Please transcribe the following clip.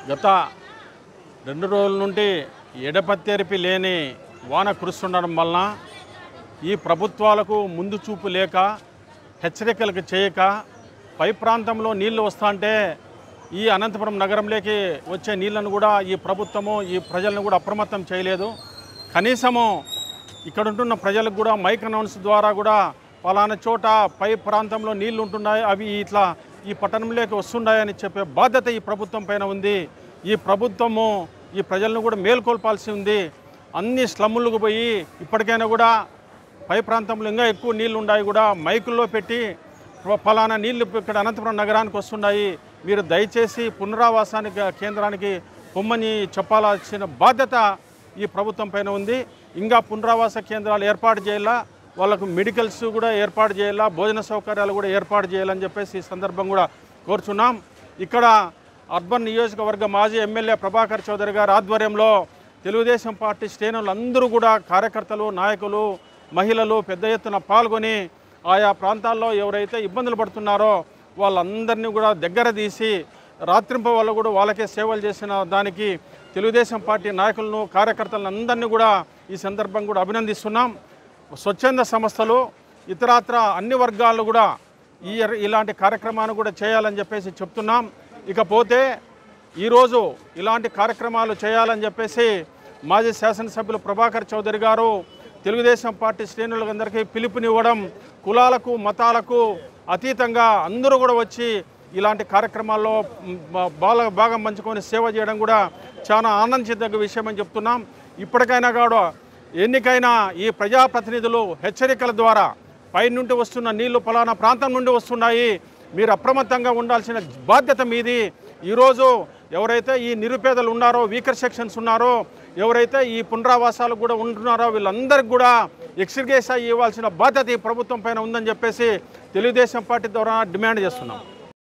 గత రెండు రోజుల నుండి ఎడపత్తెరిపి లేని వాన కురుస్తుండడం వలన ఈ ప్రభుత్వాలకు ముందు చూపు లేక హెచ్చరికలకు చేయక పై ప్రాంతంలో నీళ్లు వస్తాంటే ఈ అనంతపురం నగరంలోకి వచ్చే నీళ్లను కూడా ఈ ప్రభుత్వము ఈ ప్రజలను కూడా అప్రమత్తం చేయలేదు కనీసము ఇక్కడ ఉంటున్న ప్రజలకు కూడా మైక్ అనౌన్స్ ద్వారా కూడా పలానా చోట పై ప్రాంతంలో నీళ్లు ఉంటున్నాయి అవి ఇట్లా ఈ పట్టణంలోకి వస్తున్నాయని చెప్పే బాధ్యత ఈ ప్రభుత్వం పైన ఉంది ఈ ప్రభుత్వము ఈ ప్రజలను కూడా మేల్కొల్పాల్సి ఉంది అన్ని స్లమ్ములకు పోయి ఇప్పటికైనా కూడా పై ప్రాంతంలో ఇంకా ఎక్కువ నీళ్లు ఉన్నాయి కూడా మైకుల్లో పెట్టి "ప- పలానా నీళ్లు ఇక్కడ అనంతపురం నగరానికి వస్తున్నాయి మీరు దయచేసి పునరావాసానికి కేంద్రానికి పొమ్మని చెప్పాల్సిన బాధ్యత ఈ ప్రభుత్వం పైన ఉంది ఇంకా పునరావాస కేంద్రాలు ఏర్పాటు చేయాలా వాళ్ళకు మెడికల్స్ కూడా ఏర్పాటు చేయాలా భోజన సౌకర్యాలు కూడా ఏర్పాటు చేయాలని చెప్పేసి ఈ సందర్భం కూడా కోరుచున్నాం ఇక్కడ అర్బన్ నియోజకవర్గ మాజీ ఎమ్మెల్యే ప్రభాకర్ చౌదరి గారి ఆధ్వర్యంలో తెలుగుదేశం పార్టీ శ్రేణులు అందరూ కూడా కార్యకర్తలు నాయకులు మహిళలు పెద్ద ఎత్తున పాల్గొని ఆయా ప్రాంతాల్లో ఎవరైతే ఇబ్బందులు పడుతున్నారో వాళ్ళందరినీ కూడా దగ్గర తీసి రాత్రింప వల్ల కూడా వాళ్ళకే సేవలు చేసిన దానికి తెలుగుదేశం పార్టీ నాయకులను కార్యకర్తలను అందరినీ కూడా ఈ సందర్భం కూడా అభినందిస్తున్నాం స్వచ్ఛంద సంస్థలు ఇతరత్ర అన్ని వర్గాలు కూడా ఈ ఇలాంటి కార్యక్రమాన్ని కూడా చేయాలని చెప్పేసి చెప్తున్నాం ఇకపోతే ఈరోజు ఇలాంటి కార్యక్రమాలు చేయాలని చెప్పేసి మాజీ శాసనసభ్యులు ప్రభాకర్ చౌదరి గారు తెలుగుదేశం పార్టీ శ్రేణులందరికీ పిలుపునివ్వడం కులాలకు మతాలకు అతీతంగా అందరూ కూడా వచ్చి ఇలాంటి కార్యక్రమాల్లో మ్, బా- బాగా భాగం పంచుకొని సేవ చేయడం కూడా చాలా ఆనందించదగ్గ విషయం అని చెప్తున్నాం ఇప్పటికైనా కూడా ఎన్నికైనా ఈ ప్రజాప్రతినిధులు హెచ్చరికల ద్వారా పై నుండి వస్తున్న నీళ్లు ఫలానా ప్రాంతం నుండి వస్తున్నాయి మీరు అప్రమత్తంగా ఉండాల్సిన బాధ్యత మీది ఈరోజు ఎవరైతే ఈ నిరుపేదలు ఉన్నారో వీకర్ సెక్షన్స్ ఉన్నారో ఎవరైతే ఈ పునరావాసాలు కూడా ఉంటున్నారో వీళ్ళందరికీ కూడా ఎక్స్గ్రేస్ ఇవ్వాల్సిన బాధ్యత ఈ ప్రభుత్వం పైన ఉందని చెప్పేసి తెలుగుదేశం పార్టీ ద్వారా డిమాండ్ చేస్తున్నాం